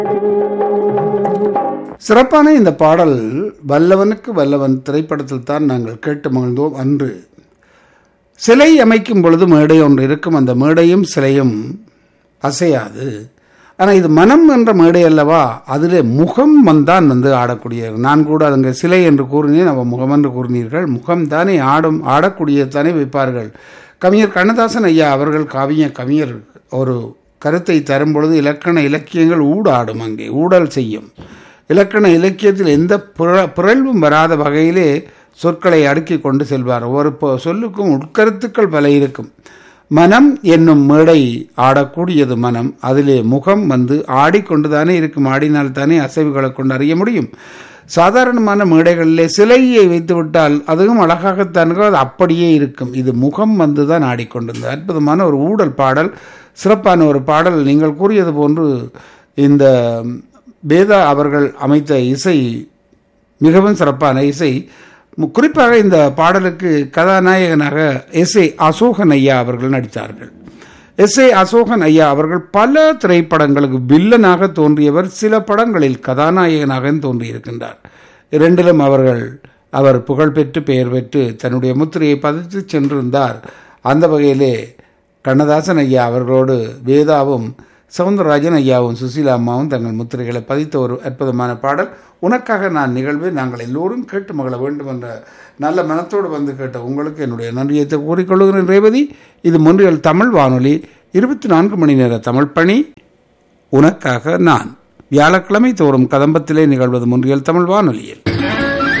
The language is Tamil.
சிறப்பான இந்த பாடல் வல்லவனுக்கு வல்லவன் திரைப்படத்தில் தான் நாங்கள் கேட்டு மகிழ்ந்தோம் அன்று சிலை அமைக்கும் பொழுது மேடை ஒன்று இருக்கும் அந்த மேடையும் சிலையும் அசையாது ஆனால் இது மனம் என்ற மேடை அல்லவா அதில் முகம் வந்தான் வந்து ஆடக்கூடிய நான் கூட அங்கே சிலை என்று கூறினேன் அவன் முகம் என்று கூறினீர்கள் முகம் தானே ஆடும் ஆடக்கூடிய தானே வைப்பார்கள் கவிஞர் கண்ணதாசன் ஐயா அவர்கள் காவிய கவிஞர் ஒரு கருத்தை தரும் பொழுது இலக்கண இலக்கியங்கள் ஊடாடும் அங்கே ஊடல் செய்யும் இலக்கண இலக்கியத்தில் எந்த புற பிறழ்வும் வராத வகையிலே சொற்களை அடுக்கி கொண்டு செல்வார் ஒவ்வொரு பொ- சொல்லுக்கும் உட்கருத்துக்கள் பல இருக்கும் மனம் என்னும் மேடை ஆடக்கூடியது மனம் அதிலே முகம் வந்து ஆடிக்கொண்டுதானே இருக்கும் ஆடினால் தானே அசைவுகளை கொண்டு அறிய முடியும் சாதாரணமான மேடைகளிலே சிலையை வைத்து விட்டால் அதுவும் அழகாகத்தான் இருக்கும் அது அப்படியே இருக்கும் இது முகம் வந்து தான் ஆடிக்கொண்டிருந்தது அற்புதமான ஒரு ஊடல் பாடல் சிறப்பான ஒரு பாடல் நீங்கள் கூறியது போன்று இந்த வேதா அவர்கள் அமைத்த இசை மிகவும் சிறப்பான இசை மு- குறிப்பாக இந்த பாடலுக்கு கதாநாயகனாக எஸ் ஏ அசோகன் ஐயா அவர்கள் நடித்தார்கள் எஸ் ஏ அசோகன் ஐயா அவர்கள் பல திரைப்படங்களுக்கு வில்லனாக தோன்றியவர் சில படங்களில் கதாநாயகனாக தோன்றியிருக்கின்றார் இரண்டிலும் அவர்கள் அவர் புகழ் பெற்று பெயர் பெற்று தன்னுடைய முத்திரையை பதித்து சென்றிருந்தார் அந்த வகையிலே கண்ணதாசன் ஐயா அவர்களோடு வேதாவும் சவுந்தரராஜன் ஐயாவும் சுசீலா அம்மாவும் தங்கள் முத்திரைகளை பதித்த ஒரு அற்புதமான பாடல் உனக்காக நான் நிகழ்வை நாங்கள் எல்லோரும் கேட்டு மகிழ வேண்டும் என்ற நல்ல மனத்தோடு வந்து கேட்ட உங்களுக்கு என்னுடைய நன்றியை கூறிக்கொள்கிறேன் ரேவதி இது மொன்றியல் தமிழ் வானொலி இருபத்தி நான்கு மணி நேர தமிழ் பணி உனக்காக நான் வியாழக்கிழமை தோறும் கதம்பத்திலே நிகழ்வது மொன்றியல் தமிழ் வானொலியில்